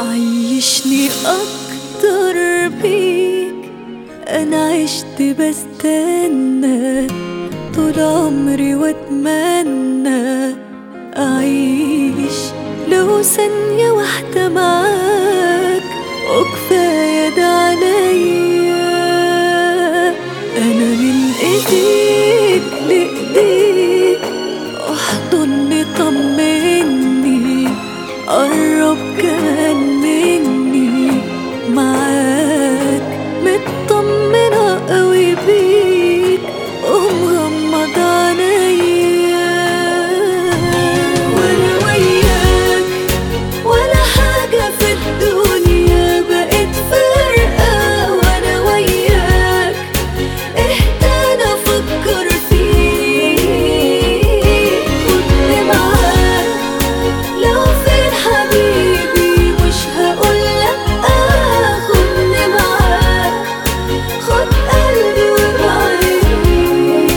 عيشني أكتر بيك أنا عشت بستنى طول عمري وأتمنى أعيش لو ثانية واحدة معاك وكفاية ده عليا أنا من إيديك لإيديك احضني طمني قرب كمان مني معاك مطمنة قوي بيك ومغمض عينيا وانا وياك ولا حاجة في الدنيا بقت فارقة وانا وياك اهدى افكر فيك خدني معاك لو فين حبيبي مش هقول لأ خدني معاك خد قلبي وابعدني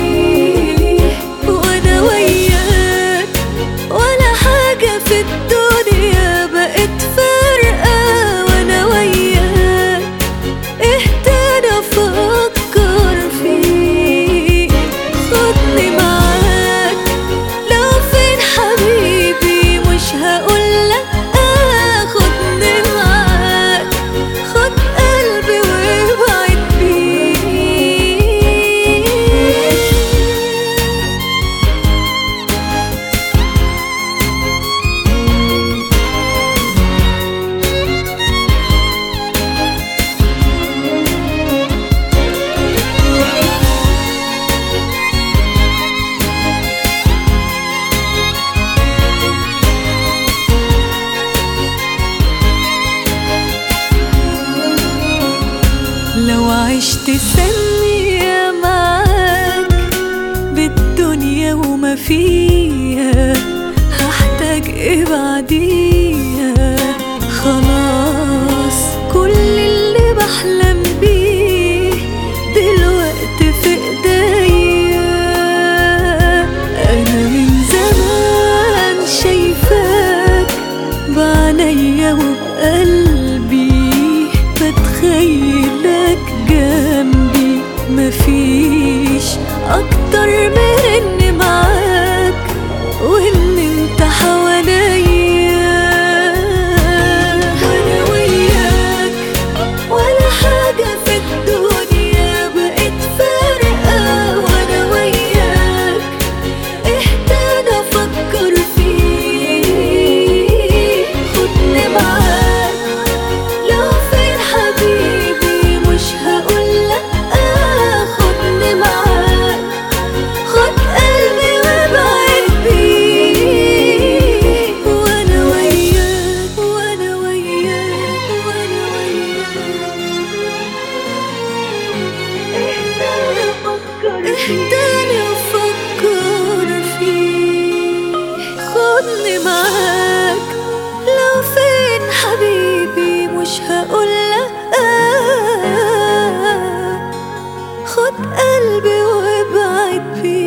وانا وياك ولا حاجة في الدنيا بقت فارقة وانا وياك اهدى افكر فيك خدني معاك لو فين حبيبي مش هقول لأ خدني معاك خد قلبي وابعد بيه لو عشت ثانية معاك بالدنيا وما فيها هحتاج ايه بعديها خلاص كل اللي بحلم بيه دلوقتي في ايديا انا من زمان شايفاك بعينيا وبقلبي بتخيلك جنبي مفيش اكتر من اني معاك وان انت حواليا وانا وياك ولا حاجة في الدنيا بقت فارقة وانا وياك اهدى افكر فيك خدني معاك لو فين حبيبي مش هقول لأ خدني معاك خد قلبي وابعد بيه وانا وياك وانا وياك وانا وياك اهداني افكر فيك خدني معاك لو فين حبيبي مش هقول لأ خد قلبي وابعد بيه